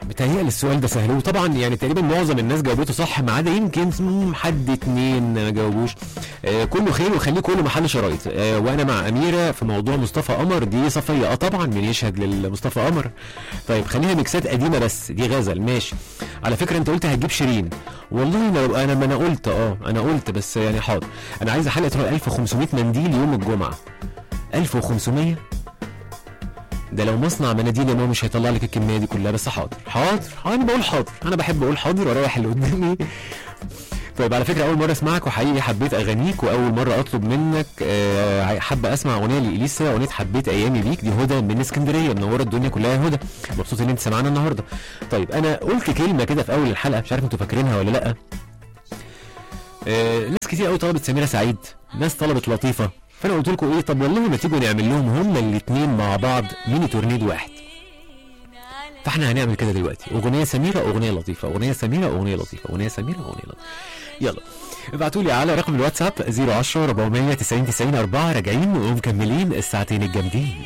بتهيألي السؤال ده سهل وطبعا يعني تقريبا معظم الناس جاوبته صح ما عدا يمكن مم، حد اتنين ما جاوبوش آه كله خير وخليه كله محل شرايط آه وانا مع اميره في موضوع مصطفى قمر دي صفيه اه طبعا مين يشهد للمصطفى قمر طيب خليها ميكسات قديمه بس دي غزل ماشي على فكره انت قلت هتجيب شيرين والله لو انا ما انا قلت اه انا قلت بس يعني حاضر انا عايز حلقه 1500 منديل يوم الجمعه 1500 ده لو مصنع مناديل يا ماما مش هيطلع لك الكميه دي كلها بس حاضر حاضر انا بقول حاضر انا بحب اقول حاضر واريح اللي قدامي طيب على فكره اول مره اسمعك وحقيقي حبيت اغانيك واول مره اطلب منك آه، حابه اسمع اغنيه لاليسا اغنيه حبيت ايامي بيك دي هدى من اسكندريه منوره الدنيا كلها يا هدى مبسوط ان انت سمعانا النهارده طيب انا قلت كلمه كده في اول الحلقه مش عارف انتوا فاكرينها ولا لا آه، ناس كتير قوي طلبت سميره سعيد ناس طلبت لطيفه فانا قلت لكم ايه طب والله ما تيجوا نعمل لهم هما الاثنين مع بعض ميني تورنيدو واحد فاحنا هنعمل كده دلوقتي اغنيه سميره اغنيه لطيفه اغنيه سميره اغنيه لطيفه اغنيه سميره اغنيه لطيفه يلا ابعتوا لي على رقم الواتساب 010 490 90 4 راجعين ومكملين الساعتين الجامدين